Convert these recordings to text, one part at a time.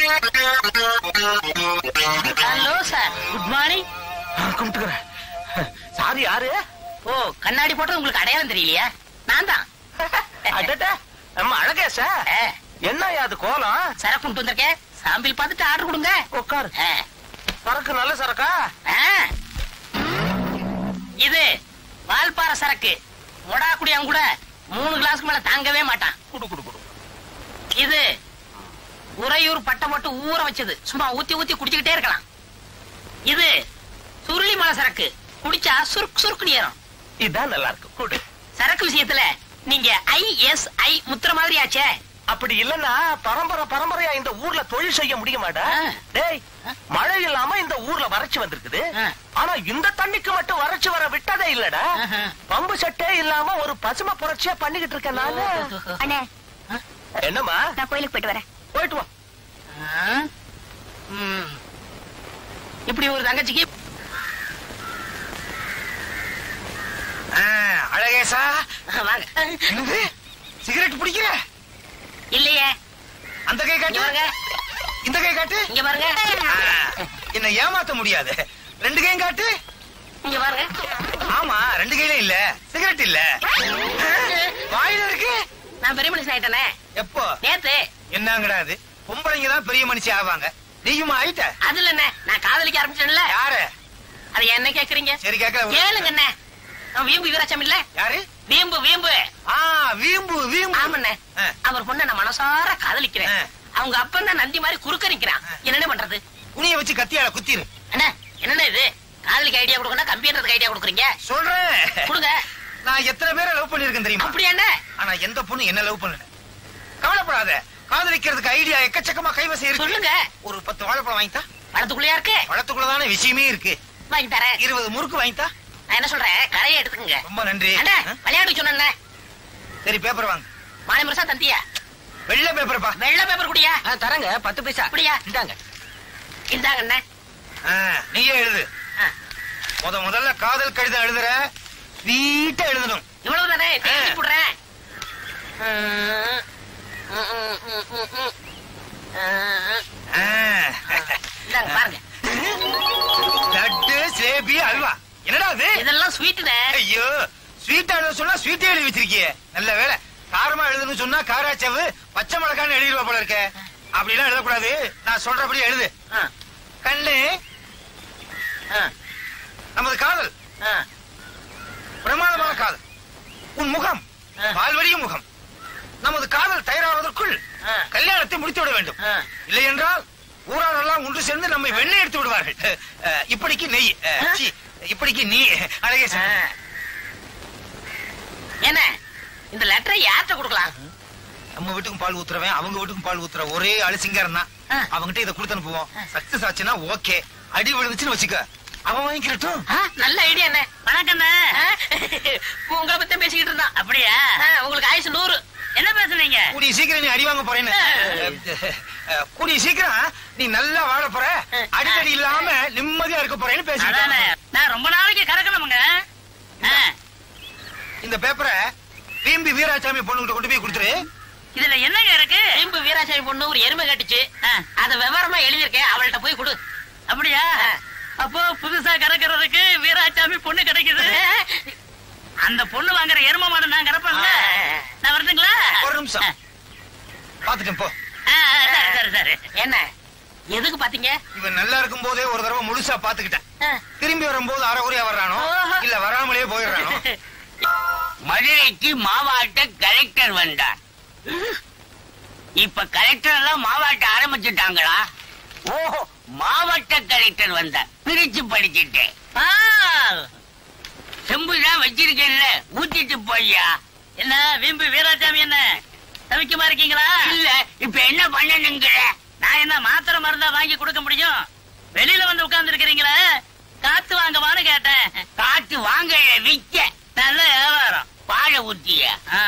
Hello sir good morning கும்பிட்டுக்கிறேன் sorry யாரு ஓ கண்ணாடி போட்டது உங்களுக்கு அடையாளம் தெரியலையா நான் தான் அடட நம்ம அழகேச ஆ, என்னய்யா அது கோலம் சரக்கு கொண்டு வந்திருக்கேன் சாம்பிள் பார்த்துட்டு ஆர்டர் கொடுங்க உட்காரு ஆ, சரக்கு நல்ல சரக்கா ஆ. இது வால்பாறை சரக்கு மொடா குடியான் கூட மூணு கிளாஸ்க்கு மேல தாங்கவே மாட்டான் குடு குடு குடு இது உறையூர் பட்டை போட்டு ஊற வச்சது சும்மா ஊத்தி ஊத்தி குடிச்சுக்கிட்டே இருக்கலாம் இது சுருளி மலை சரக்கு குடிச்சா சுருக்கு சுருக்கு ஏறும் இதான் நல்லா இருக்கு குடு சரக்கு விஷயத்துல நீங்க ஐஎஸ்ஐ முத்திர மாதிரி ஆச்சே அப்படி இல்லன்னா பரம்பரை பரம்பரையா இந்த ஊர்ல தொழில் செய்ய முடிய மாட்டா ஆ. டேய் மழை இல்லாம இந்த ஊர்ல வறட்சி வந்திருக்குது ஆ. ஆனா இந்த தண்ணிக்கு மட்டும் வறட்சி வர விட்டதே இல்லடா ஆஹா. பம்பு சட்டே இல்லாம ஒரு பசுமை புரட்சியா பண்ணிக்கிட்டு இருக்கேன் நானு அண்ணே என்னம்மா நான் கோயிலுக்கு போயிட்டு வரேன் போயிட்டு வா ஆ? ம். இப்படி ஒரு தங்கச்சிக்கு அழகேசா வாங்க என்னது சிகரெட் பிடிக்கிற இல்லையே அந்த கை இங்க காட்டு பாருங்க இந்த கை காட்டு இங்க பாருங்க ஆ, என்னை ஏமாத்த முடியாது ரெண்டு கையும் காட்டு இங்க பாருங்க ஆமா ரெண்டு கையில இல்ல சிகரெட் இல்ல வாயில இருக்கு நான் பெரிய மனுஷன் ஆயிட்டேனே எப்போ நேத்து என்னங்கடா அது பொம்பளைங்க தான் பெரிய மனுஷி ஆவாங்க நீயுமா ஆயிட்ட அதுல என்ன நான் காதலிக்க ஆரம்பிச்சேன்ல யாரு அது என்ன கேக்குறீங்க சரி கேட்கல கேளுங்க என்ன அவன் வீம்பு வீராச்சம் இல்ல யாரு வீம்பு வீம்பு ஆ வீம்பு வீம்பு ஆமண்ணே ஆ. அவர் பொண்ண நான் மனசார காதலிக்கிறேன் ஆ. அவங்க அப்பன் தான் நந்தி மாதிரி குறுக்க நிக்கிறான் என்னென்ன பண்றது துணியை வச்சு கத்தியால குத்திரு அண்ணா என்னண்ணே இது காதலிக்கு ஐடியா கொடுக்கணும் கம்ப்யூட்டருக்கு ஐடியா கொடுக்குறீங்க சொல்றேன் கொடுங்க நான் எத்தனை பேரை லவ் பண்ணிருக்கேன் தெரியுமா அப்படியா என்ன ஆனா எந்த பொண்ணு என்ன லவ் பண்ணல கவலைப்படாத காதலிக்கிறதுக்கு ஐடியா எக்கச்சக்கமா கைவசம் இருக்கு சொல்லுங்க ஒரு பத்து வாழைப்பழம் வாங்கித்தா பழத்துக்குள்ளயா இருக்கு பழத்துக்குள்ளதான விஷயமே இருக்கு வாங்கி தரேன் இருபது முறுக்கு வாங்கித்தா நான் என்ன சொல்றேன் கரையை எடுத்துக்கங்க ரொம்ப நன்றி அண்ணா ஆ? விளையாட்டு சொன்னேன் சரி பேப்பர் வாங்க மாலை முரசா தந்தியா வெள்ளை பேப்பர்ப்பா வெள்ளை பேப்பர் குடியா தரங்க பத்து பைசா அப்படியா இந்தாங்க இந்தாங்க அண்ணே ஆ, நீயே எழுது ஆ, முத முதல்ல காதல் கடிதம் எழுதுற ஸ்வீட்டா எழுதணும் இவ்வளவு தானே ஆ. போடுறேன் ம், ம், ம், ம், ம், ம். ஆ, ஆ. இந்தாங்க பாருங்க லட்டு ஜிலேபி அல்வா என்னடா அது இதெல்லாம் ஸ்வீட்டுனே ஐயோ ஸ்வீட்டா எழுத சொன்னா ஸ்வீட்டே எழுதி வச்சிருக்கியே நல்ல வேலை காரமா எழுதுன்னு சொன்னா காராச்சவு பச்சை மிளகான்னு எழுதிடுவா போல இருக்க அப்படிலாம் எழுதக்கூடாது நான் சொல்றபடி எழுது ஆ, கண்ணு ஆ, நமது காதல் ஆ. பிரமாதமான காதல் உன் முகம் ஆ. பால்வடியும் முகம் நமது காதல் தயாராவதற்குள் ஆ. கல்யாணத்தை முடித்து விட வேண்டும் ஆ. இல்லை என்றால் ஊராரெல்லாம் ஒன்று சேர்ந்து நம்மை வெண்ணெய் எடுத்து விடுவார்கள் அஹ், இப்படிக்கு நெய் அஹ், ஆ. சீ, இப்படிக்கு நீ அழகே ஆ. என்ன இந்த லெட்டரை யார்கிட்ட கொடுக்கலாம் நம்ம வீட்டுக்கும் பால் ஊத்துறவன் அவங்க வீட்டுக்கும் பால் ஊத்துற ஒரே ஆளு சிங்காரம் தான் ஆ. அவங்கிட்ட இதை கொடுத்து அனுப்புவோம் சக்சஸ் ஆச்சுன்னா ஓகே அடி விழுந்துச்சுன்னு வச்சுக்க அவன் வாங்கிக்கிறட்டும் ஆ, நல்ல ஐடியா என்ன வணக்கம் உங்களை பத்தி பேசிக்கிட்டு இருந்தான் அப்படியா உங்களுக்கு ஆயுசு நூறு என்ன பேசுறீங்க கூடிய சீக்கிரம் நீ அடி வாங்க போறேன்னு அஹ், கூடிய சீக்கிரம் நீ நல்லா வாழ போற அடிக்கடி இல்லாம நிம்மதியா இருக்க போறேன்னு அதானே பேசிக்கிட்டு நான் ரொம்ப நாளைக்கு கறக்கணுமுங்க ஆ, இந்த பேப்பரை வீம்பி வீராசாமி பொண்ணுகிட்ட கொண்டு போய் கொடுத்துரு இதுல என்னங்க இருக்கு வீம்பு வீராசாமி பொண்ணு ஒரு எருமை கட்டுச்சு அத விவரமா எழுதியிருக்கேன் அவள்கிட்ட போய் கொடு அப்படியா அப்போ புதுசா கறக்கிறதுக்கு வீராசாமி பொண்ணு கிடைக்குது அந்த பொண்ணு வாங்குற எருமை மாடு நான் கறப்பேங்க நான் வரட்டுங்களா ஒரு நிமிஷம் பாத்துட்டேன் போ சரி சரி சரி என்ன எதுக்கு பாத்தீங்க இவன் நல்லா இருக்கும் போதே ஒரு தடவை முழுசா பாத்துக்கிட்டேன் ஆ. திரும்பி வரும்போது அரைகுறையா வர்றானோ ஓஹோ. இல்ல வராமலே போயிடுறானோ மதுரைக்கு மாவாட்ட கலெக்டர் வந்தார் இப்ப கலெக்டர் எல்லாம் மாவாட்ட ஆரம்பிச்சுட்டாங்களா ஓஹோ மாவட்ட கலெக்டர் வந்தார் பிரிச்சு படிச்சுட்டேன் ஆ, செம்புதான் வச்சிருக்கேன்ல ஊத்திட்டு போய்யா என்ன வீம்பு வீராசாமி என்ன தவிக்கமா இருக்கீங்களா இல்ல இப்ப என்ன பண்ணணுங்கிற நான் என்ன மாத்திரை மருந்தா வாங்கி கொடுக்க முடியும் வெளியில வந்து உட்கார்ந்து இருக்கிறீங்களா காத்து வாங்கவான்னு கேட்டேன் காத்து வாங்க விக்க நல்ல வியாபாரம் பாலை ஊத்திய ஆ.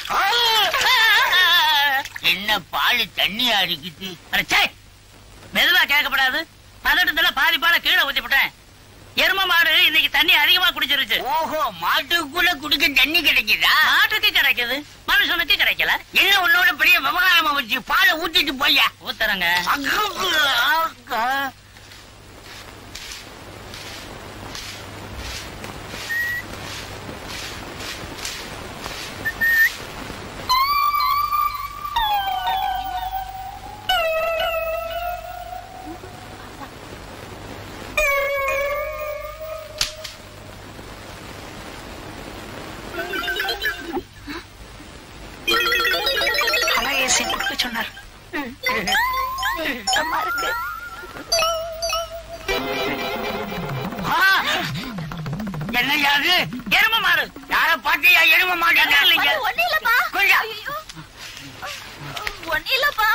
என்ன பால் தண்ணியா இருக்குது அட, ச்சே. மெதுவா கேட்கப்படாது பதட்டத்துல பாதி பால கீழே ஊத்தி விட்டேன் எரும மாடு இன்னைக்கு தண்ணி அதிகமா குடிச்சிருச்சு ஓஹோ மாட்டுக்குள்ள குடிக்க தண்ணி கிடைக்குதா மாட்டுக்கு கிடைக்குது மனுஷனுக்கு கிடைக்கல என்ன உன்னோட பெரிய விவகாரமா வச்சு பாலை ஊத்திட்டு போயா ஊத்துறங்க அழகேசி கொடுக்க சொன்னார் அம்மா இருக்கு என்ன யாது எரும மாடு யார பாத்தியா எரும மாட்டேன் இல்லைங்க ஒண்ணு இல்லப்பா கொஞ்சம். ஐயோ. ஒண்ணு இல்லப்பா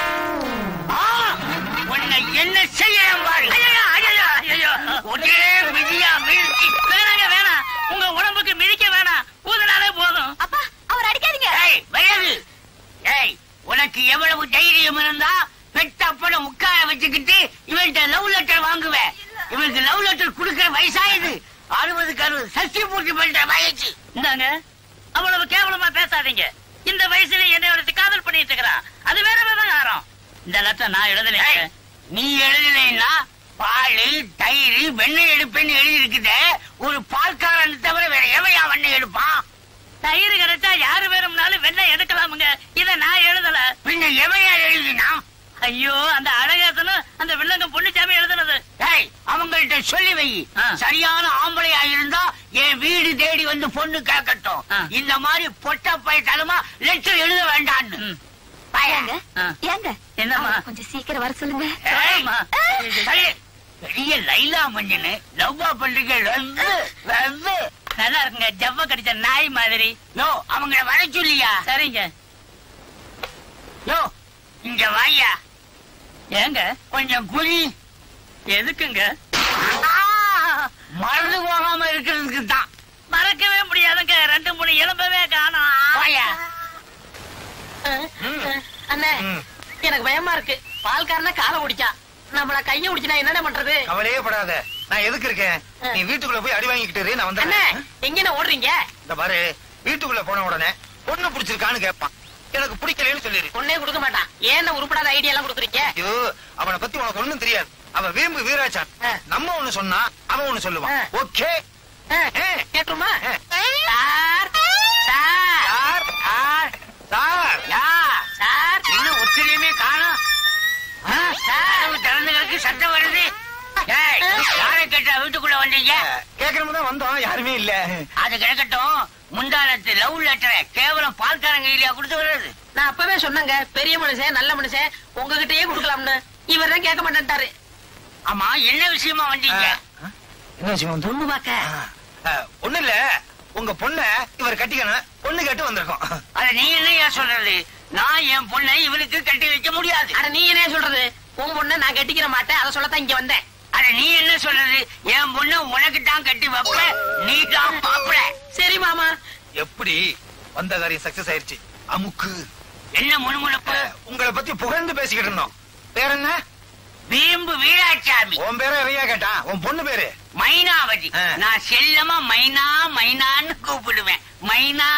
உன்னை என்ன செய்யறேன் பாரு ஐயோ ஐயோ ஐயோ ஒரே விதியா வீழ்ச்சி வேணாங்க வேணாம் உங்க உடம்புக்கு மிதிக்க வேணாம் ஊதுனாலே போதும் அப்பா அவர் அடிக்காதீங்க ஏய் வயது ஏய் உனக்கு எவ்வளவு தைரியம் இருந்தா பெத்த அப்பட உட்கார வச்சுக்கிட்டு இவன்கிட்ட லவ் லெட்டர் வாங்குவேன் இவனுக்கு லவ் லெட்டர் கொடுக்கிற வயசாயுது அறுபதுக்கு அறுபது சஷ்டி பூர்த்தி பண்ற வயசு இந்தாங்க அவ்வளவு கேவலமா பேசாதீங்க இந்த வயசுல என்னை ஒருத்தி காதல் பண்ணிட்டு இருக்கிறான் அது வேற விவகாரம் இந்த லெட்டர் நான் எழுதலைங்க ஏய், நீ எழுதலைன்னா பால் தயிர் வெண்ணெய் எடுப்பேன்னு எழுதி இருக்குதே ஒரு பால்காரன் தவிர வேற எவையா வெண்ணெய் எடுப்பான் தயிர் கிடைச்சா யாரு வேணும்னாலும் வெண்ணெய் எடுக்கலாமுங்க இத நான் எழுதல பின்ன எவையா எழுதினா ஐயோ அந்த அழகேசனும் அந்த வில்லங்க பொண்ணுச்சாமி எழுதுனது ஏய் அவங்கள்ட்ட சொல்லி வை ஆ. சரியான ஆம்பளையா இருந்தா என் வீடு தேடி வந்து பொண்ணு கேட்கட்டும் ஆ. இந்த மாதிரி பொட்ட பயத்தனமா லெட்டர் எழுத வேண்டான்னு ம். ஏங்க ஆ. ஏங்க என்னம்மா? அவரை கொஞ்சம் சீக்கிரம் வர சொல்லுங்க ஏய், ஆமா. சரி. பெரிய லைலா மஞ்சனு லவ்வா பண்றீங்க ரவ்வு, ரவ்வு. நல்லா இருக்குங்க ஜவ்வ கடிச்ச நாய் மாதிரி யோ அவங்கள வர சொல்லியா சரிங்க யோ இங்க வாயா ஏங்க கொஞ்சம் குழி எதுக்குங்க மறந்து போகாம இருக்கிறதுக்கு தான் மறக்கவே முடியாதுங்க ரெண்டு மூணு எலும்பவே காணும் வாயா அண்ணே ம். எனக்கு பயமா இருக்கு பால்காரன காலை ஒடிச்சான் நம்மள கைய ஒடிச்சுனா என்னடா பண்றது கவலையே படாத நான் எதுக்கு இருக்கேன் நீ வீட்டுக்குள்ள போய் அடி வாங்கிக்கிட்டு இரு, நான் அண்ணே வந்துடுறேன் எங்கன்னு ஓடுறீங்க இந்த பாரு வீட்டுக்குள்ள போன உடனே பொண்ணு பிடிச்சிருக்கான்னு கேட்பான் எனக்கு பிடிக்கலன்னு சொல்லிடு பொண்ணே கொடுக்க மாட்டான் ஏன் உருப்படாத ஐடியா எல்லாம் கொடுக்குறீங்க ஐயோ அவனை பத்தி உனக்கு ஒண்ணும் தெரியாது அவன் வீம்பு வீராச்சான் ஆ. நம்ம ஒண்ணு சொன்னா அவன் ஒண்ணு சொல்லுவான் ஆ. ஓகே ஆ, ஆ. கேட்டுருமா ஆ. சார் சார் சார் யார் சார் யா சார் இன்னும் ஒத்திரையுமே காணும் கதவு திறந்து கிடக்கு சத்தம் வருது ஏய், யாரை கேட்டா வீட்டுக்குள்ள வந்தீங்க கேட்கணும் தான் வந்தோம் யாருமே இல்ல அது கிடக்கட்டும் முந்தானத்து லவ் லெட்டரை கேவலம் பால்காரங்க ஏரியா கொடுத்து வர்றது நான் அப்பவே சொன்னேங்க பெரிய மனுஷன் நல்ல மனுஷன் உங்ககிட்டயே கொடுக்கலாம்னு இவர் தான் கேட்க மாட்டேன்ட்டாரு ஆமா என்ன விஷயமா வந்தீங்க என்ன விஷயம் வந்து பொண்ணு பாக்க ஒண்ணு இல்ல உங்க பொண்ண இவர் கட்டிக்கணும் பொண்ணு கேட்டு வந்திருக்கோம் அத நீ என்னையா சொல்றது நான் என் பொண்ணை இவனுக்கு கட்டி வைக்க முடியாது அட நீ என்ன சொல்றது உன் பொண்ணை நான் கட்டிக்கிற மாட்டேன் அதை சொல்லத்தான் இங்க வந்தேன் அட நீ என்ன சொல்றது என் பொண்ணை உனக்கு தான் கட்டி வைப்ப நீ தான் மாப்பிள சரி மாமா எப்படி வந்த காரியம் சக்சஸ் ஆயிருச்சு அமுக்கு என்ன முணுமுணுப்பு அஹ், உங்களை பத்தி புகழ்ந்து பேசிக்கிட்டு இருந்தோம் பேர் என்ன வீம்பு வீராசாமி உன் பேரை எவையா கேட்டான் உன் பொண்ணு பேரு மைனாவதி ஆ. நான் செல்லமா மைனா மைனான்னு கூப்பிடுவேன் மைனா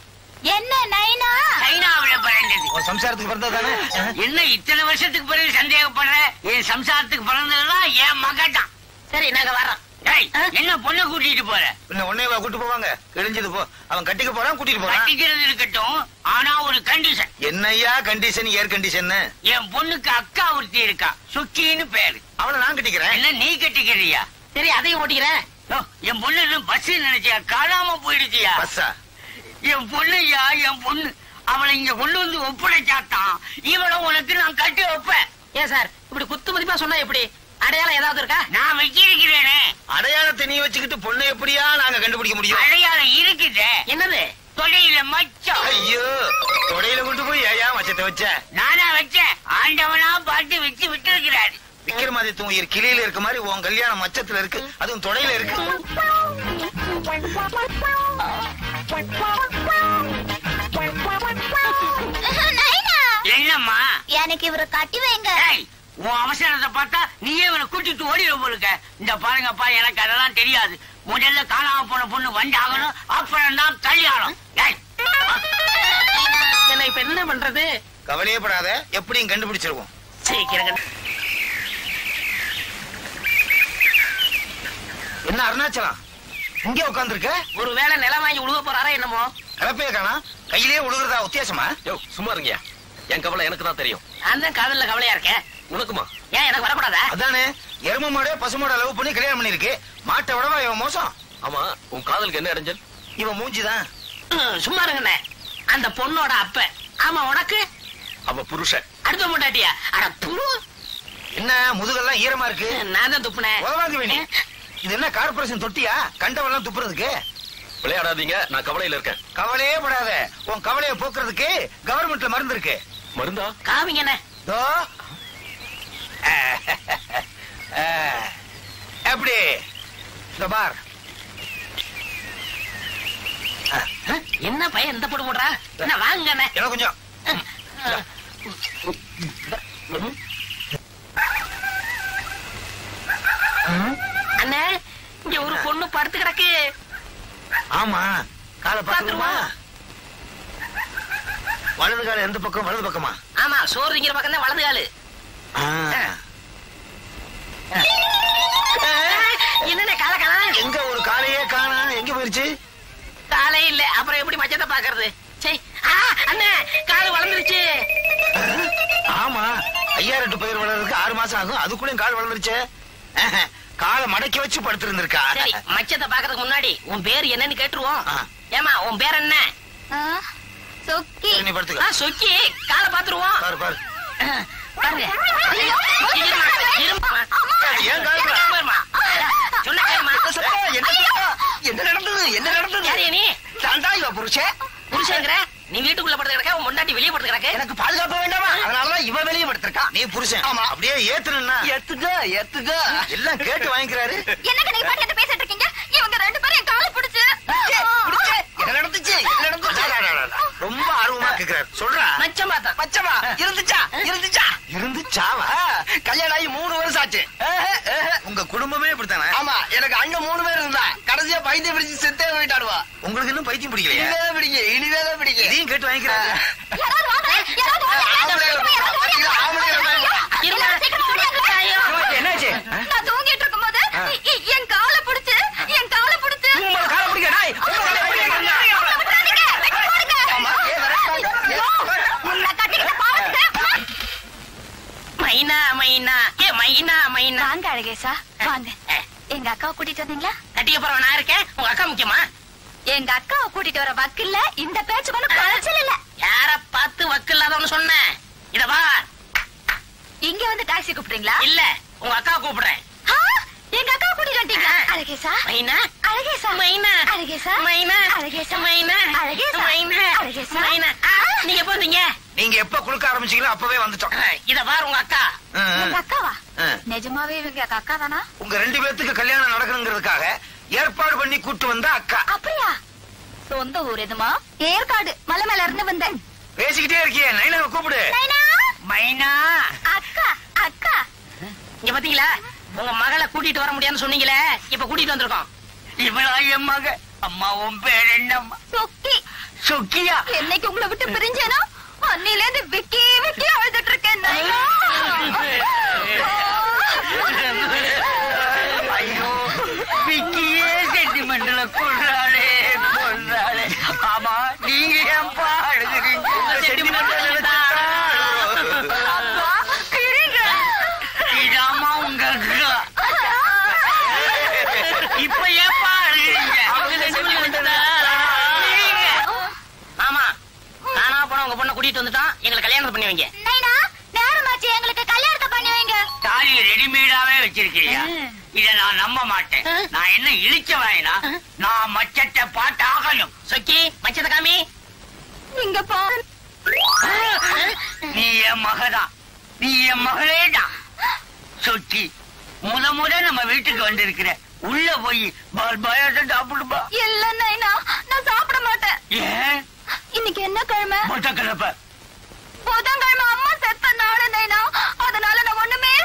என்ன நைனா சைனாவுல பிறந்தது உன் சம்சாரத்துக்கு பிறந்தது தானே என்ன இத்தனை வருஷத்துக்கு பிறகு சந்தேகப்படுற என் சம்சாரத்துக்கு பிறந்ததுதான் என் மகன் தான் சரி நாங்க வர்றோம் ஏய், என்ன பொண்ணை கூட்டிட்டு போற பின்ன உன்னையவா கூட்டு போவாங்க கிழிஞ்சது போ அவன் கட்டிக்க போறான் கூட்டிட்டு போறான் கட்டிக்கிறது இருக்கட்டும் ஆனா ஒரு கண்டிஷன் என்னையா கண்டிஷன் ஏர் கண்டிஷன் என் பொண்ணுக்கு அக்கா ஒருத்தி இருக்கா சுக்கின்னு பேரு அவனை நான் கட்டிக்கிறேன் என்ன நீ கட்டிக்கிறியா சரி அதையும் ஓட்டிக்கிறேன் யோ, என் பொண்ணு பஸ் நினைச்சியா காணாம போயிடுச்சியா பஸ்ஸா என் பொண்ணுயா என் பொண்ணு அவளை இங்க கொண்டு வந்து ஒப்படைச்சாத்தான் இவளை உனக்கு நான் கட்டி வைப்பேன் ஏன் சார் இப்படி குத்து மதிப்பா சொன்னா எப்படி அடையாளம் ஏதாவது இருக்கா நான் வச்சிருக்கிறேனே அடையாளத்தை நீ வச்சுக்கிட்டு பொண்ணை எப்படியா நாங்க கண்டுபிடிக்க முடியும் அடையாளம் இருக்குதே என்னது தொடையில மச்சம் ஐயோ தொடையில கொண்டு போய் ஏயா மச்சத்தை வச்ச நானா வச்சேன் ஆண்டவனா பார்த்து வச்சு விட்டு விக்ரமாதித்ய உயிர் கிளியில இருக்க மாதிரி உன் கல்யாணம் மச்சத்துல இருக்கு அதுவும் தொடையில இருக்கு நைனா என்னம்மா எனக்கு இவரை கட்டி வைங்க ஏய், உன் அவசரத்தை பார்த்தா நீயே இவனை கூட்டிட்டு ஓடிட போலுக்க இந்த பாருங்கப்பா எனக்கு அதெல்லாம் தெரியாது முதல்ல காணாம போன பொண்ணு வந்தாகணும் அப்புறம் தான் கல்யாணம் ஏய், என்ன இப்ப என்ன பண்றது கவலையே படாத எப்படியும் கண்டுபிடிச்சிருவோம் சீக்கிரம் கண்டு- என்ன அருணாச்சலம் இங்கே உட்காந்துருக்க ஒருவேளை நிலம் வாங்கி உழுக போறாரா என்னமோ கலப்பைய காணா கையிலேயே உழுகுறதா உத்தியாசமா யோ சும்மா இருங்கயா என் கவலை எனக்கு தான் தெரியும் நான் தான் காதல்ல கவலையா இருக்கேன் உனக்குமா ஏன் எனக்கு வரக்கூடாதா அதானே எரும மாடே பசுமாட லவ் பண்ணி கல்யாணம் பண்ணிருக்கு மாட்டை விடவா இவன் மோசம் ஆமா உன் காதலுக்கு என்ன இடைஞ்சல் இவன் மூஞ்சிதான் ம், சும்மா இருங்கண்ணே அந்த பொண்ணோட அப்ப ஆமா உனக்கு அவ புருஷன் அடுத்த முட்டாட்டியா அட புழு என்ன முதுகெல்லாம் ஈரமா இருக்கு நான் தான் துப்புனேன் உதவாங்க வேணி இது என்ன கார்பரேஷன் தொட்டியா கண்டவெல்லாம் துப்புறதுக்கு விளையாடாதீங்க நான் கவலையில இருக்கேன் கவலையே படாத உன் கவலையை போக்குறதுக்கு கவர்மெண்ட்ல மருந்து இருக்கு மருந்தா காவிங்கண்ணே தோ. எப்படி இந்த பார் என்ன பையன் இந்த போட்டு போடுறா என்ன வாங்கண்ணே எனக்கு கொஞ்சம் அண்ணே இங்க ஒரு பொண்ணு படுத்து கிடக்கு ஆமா காலை பாத்துருமா வலது கால எந்த பக்கம் வலது பக்கமா ஆமா சோறு திங்கிற பக்கம் தான் வலது காலு ஆ. என்னண்ணே கால காணா எங்க ஒரு காலையே காணா எங்க போயிருச்சு காலே இல்ல அப்புறம் எப்படி மச்சத்தை பாக்குறது சரி ஆ, அண்ணே கால் வளர்ந்துருச்சு ஆமா ஐயாயிரம் எட்டு பயிர் வளர்றதுக்கு ஆறு மாசம் ஆகும் அதுக்குள்ளயும் கால் வளர்ந்துருச்சு ஆஹா, காலை மடக்கி வச்சு படுத்திருந்திருக்கா சரி மச்சத்தை பாக்குறதுக்கு முன்னாடி உன் பேர் என்னன்னு கேட்டுருவோம் ஆ. ஏமா உன் பேர் என்ன ஆ, சொக்கி சரி, நீ ஆ, படுத்துக்க சொக்கி காலை பாத்துருவோம் பாரு பாரு பாருங்க ஐயோ, இருமா, இருமா. ஏன் கால் வலி? இருமா. சொன்னா கேளுமா. என்ன நடந்தது என்ன நடந்தது யாரு நீ தாண்டா இவ புருஷன் புருஷங்கிற நீ வீட்டுக்குள்ள படுத்து கிடக்க உன் முன்னாடி வெளியே படுத்து கிடக்க எனக்கு பாதுகாப்பு வேண்டாமா அதனாலதான் இவ வெளியே படுத்திருக்கா நீ புருஷன் ஆமா அப்படியே ஏத்துனா எத்துக்க எத்துக்க எல்லாம் கேட்டு வாங்கிக்கிறாரு என்னங்க நீங்க பாட்டு என்ன பேசிட்டு இருக்கீங்க இவங்க ரெண்டு பேரும் என் காலை பிடிச்சு என்ன நடந்துச்சு என்ன நடந்துச்சு ரொம்ப ஆர்வமா கேக்குறாரு சொல்றா மச்சம் பார்த்தா மச்சமா இருந்துச்சா இருந்துச்சா இருந்துச்சாவா கல்யாணம் ஆகி மூணு வருஷம் ஆச்சு உங்க குடும்பமே இப்படித்தானே ஆமா எனக்கு அண்ணன் மூணு பேர் இருந்தா கடைசியா பைத்தியம் பிடிச்சு செத்தே போயிட்டாடுவா உங்களுக்கு இன்னும் பைத்தியம் பிடிக்கலையா இனிவேதான் பிடிக்கும் இனிவேதான் பிடிக்கும் இதையும் கேட்டு வாங்கிக்கிறாரு யாராவது வாங்க யாராவது வாங்க ஆம்பளைங்களை யாராவது வாங்க. இது ஆம்பளைங்களை ஐயோ, எல்லாரும் சீக்கிரம் ஓடியாங்க. ஐயோ. என்னாச்சு நான் தூங்கிட்டு இருக்கும்போது இ- இ- என் காலை பிடிச்சு என் காலை பிடிச்சு காலை பிடிக்க டாய் விட்டுறாதீங்க, வெட்டி போடுங்க. ஐயோ, உன்னை கட்டிக்கிட்ட பாவத்துக்கு. மைனா மைனா ஏ மைனா மைனா வாங்க அழகேசா வாங்க எங்க அக்காவை கூட்டிட்டு வந்தீங்களா கட்டிக்க போறவன் நான் இருக்கேன் உங்க அக்கா முக்கியமா எங்க அக்காவை கூட்டிட்டு வர வக்கில்ல இந்த பேச்சு ஒண்ணு குறைச்சல் இல்ல யார பார்த்து வக்கு இல்லாதவனு சொன்னேன் இத வா இங்க வந்து டாக்ஸி கூப்பிடுறீங்களா இல்ல உங்க அக்கா கூப்பிடுறேன் ஆ, எங்க அக்காவை கூட்டிட்டு வந்துட்டீங்களா அழகேசா மைனா அழகேசா மைனா அழகேசா மைனா அழகேசா மைனா அழகேசா மைனா அழகேசா மைனா ஆ, நீங்க போறீங்க நீங்க எப்ப குளுக்க ஆரம்பிச்சீங்களோ அப்பவே வந்துட்டோம் இத பாரு உங்க அக்கா ஆ, ஆ. எங்க அக்காவா ஆ. நிஜமாவே இவங்க எங்க அக்கா தானா உங்க ரெண்டு பேர்த்துக்கு கல்யாணம் நடக்கணுங்கிறதுக்காக ஏற்பாடு பண்ணி கூட்டு வந்த அக்கா அப்படியா சொந்த ஊர் எதுமா ஏற்காடு மலை மேல இருந்து வந்தேன் பேசிக்கிட்டே இருக்கியே நைனாவை கூப்பிடு நைனா, மைனா அக்கா அக்கா இங்க பாத்தீங்களா உங்க மகளை கூட்டிட்டு வர முடியாதுன்னு சொன்னீங்களே இப்ப கூட்டிட்டு வந்திருக்கோம் இவளா என் மக அம்மா உன் பேர் என்னம்மா சொக்கி சுக்கியா என்னைக்கு உங்களை விட்டு பிரிஞ்சேனோ அன்னில இருந்து விக்கி விக்கி அழுதுட்டு இருக்கேன் நைனா. ஐயோ விக்கியே சென்டிமெண்ட்ல கொள்றாளே கொள்றாளே ஆமா நீங்க ஏன்பா அழுகுறீங்க அப்பா, இருங்க. இதாம்மா உங்க அக்கா இப்ப ஏன்பா அழுகுறீங்க நீங்க. ஆமா நானா போன உங்க பொண்ணை கூட்டிட்டு வந்துட்டான் எங்களை கல்யாணம் பண்ணி வைங்க நைனா, நேரமாச்சு எங்களுக்கு கல்யாணத்தை பண்ணி வைங்க தாலி ரெடிமேடாவே வச்சிருக்கிறியா இத நான் நம்ப மாட்டேன் நான் என்ன இழிச்ச வாயினா நான் மச்சத்தை பார்த்து ஆகணும் சொக்கி மச்சத காமி இங்க பாரு நீ என் மகதான் நீ என் மகளே தான் சொக்கி முத முத நம்ம வீட்டுக்கு வந்திருக்கிற உள்ள போய் பால் பாயாட்ட சாப்பிடுப்பா இல்ல நைனா நான் சாப்பிட மாட்டேன் ஏன் இன்னைக்கு என்ன கிழமை மொத்த கிழப்ப புதன்கிழமை அம்மா செத்த நாள் நைனா அதனால நான் ஒண்ணுமே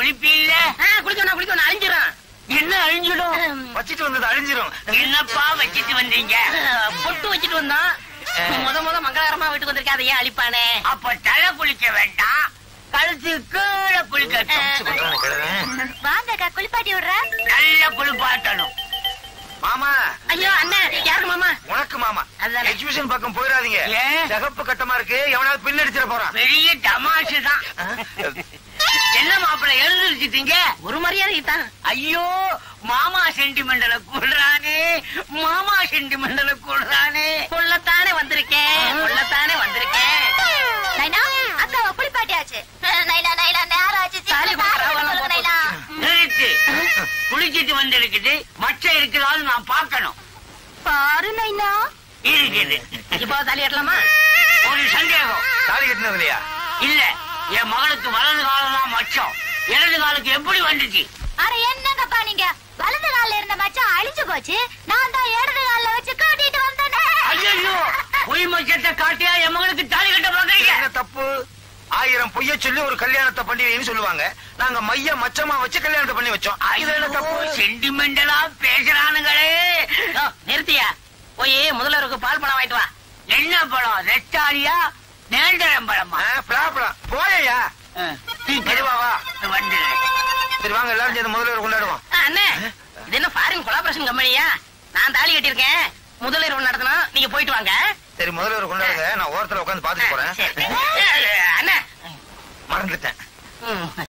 குளிப்பீல்ல குளிக்கணும் குளிக்கணும் அழிஞ்சிரும் என்ன அழிஞ்சிடும் வச்சிட்டு வந்தது அழிஞ்சிரும் என்னப்பா வச்சிட்டு வந்தீங்க பொட்டு வச்சுட்டு வந்தோம் முத முத மங்களகரமா வீட்டுக்கு வந்திருக்கேன் அதை ஏன் அழிப்பானே அப்ப தலை குளிக்க வேண்டாம் கழுத்து கீழே குளிக்கட்டும் பண்றானே கிழவன். வாங்கக்கா குளிப்பாட்டி விடுற நல்ல குளிப்பாட்டணும் மாமா ஐயோ அண்ணன் யாருக்கு மாமா உனக்கு மாமா அதுதானே. எக்ஸிபிஷன் பக்கம் போயிடாதீங்க ஏன்? சிகப்பு கட்டமா இருக்கு எவனாவது பின்னடிச்சிட போறான் பெரிய தமாஷு தான் என்ன மாப்பிள்ள எழுந்திருச்சிட்டீங்க ஒரு மரியாதை தான் ஐயோ மாமா சென்டிமெண்டல கூடுறானே மாமா சென்டிமெண்டல கூடுறானே கொள்ளத்தானே வந்திருக்கேன் கொள்ளத்தானே வந்திருக்கேன் நைனா அக்காவை குளிப்பாட்டியாச்சு நைனா நைனா நேரம் ஆச்சு தாலி சீக்கிரம் கொடுக்குறா, தாலி அவளை கொடுங்க, நைனா நிறுத்து குளிச்சிட்டு வந்திருக்குது மச்ச இருக்கிறாள் நான் பார்க்கணும் பாரு நைனா இருக்குது இப்போ தாலி கட்டலாமா ஒரு சந்தேகம் தாலி கட்டினது இல்லையா இல்ல என் மகளுக்கு வலது காலம் தான் மச்சம் இடது காலுக்கு எப்படி வந்துச்சு அட என்னங்கப்பா நீங்க வலது கால்ல இருந்த மச்சான் அழிஞ்சு போச்சு நான் தான் இடது கால்ல வச்சு காட்டிட்டு வந்தேனே ஐயோ பொய் மச்சத்தை காட்டியா என் மகளுக்கு தாலி கட்ட பாக்குறீங்க என்ன தப்பு ஆயிரம் பொய்ய சொல்லி ஒரு கல்யாணத்தை பண்ணிடுன்னு சொல்லுவாங்க நாங்க மைய மச்சமா வச்சு கல்யாணத்தை பண்ணி வச்சோம் இது என்ன தப்பு சென்டிமெண்டலா பேசுறானுங்களே ஓ, நிறுத்தியா போய் முதல்வருக்கு பால் பணம் வாங்கிட்டு வா என்ன பழம் ரெட்டாலியா நேந்திரம் பழமா ஆ, பலாப்பழம் போயா மெதுவா வா வந்துடுறேன் சரி வாங்க எல்லாரும் சேர்ந்து முதல்வர் கொண்டாடுவோம் ஆ, அண்ணே இது என்ன ஃபாரின் கொலாபரேஷன் கம்பெனியா நான் தாலி கட்டியிருக்கேன் முதலிரவு நடத்தணும் நீங்க போயிட்டு வாங்க சரி முதல்வர் கொண்டாடுங்க நான் ஓரத்துல உட்காந்து பாத்துட்டு போறேன் சரி. அண்ணே மறந்துட்டேன் ம்.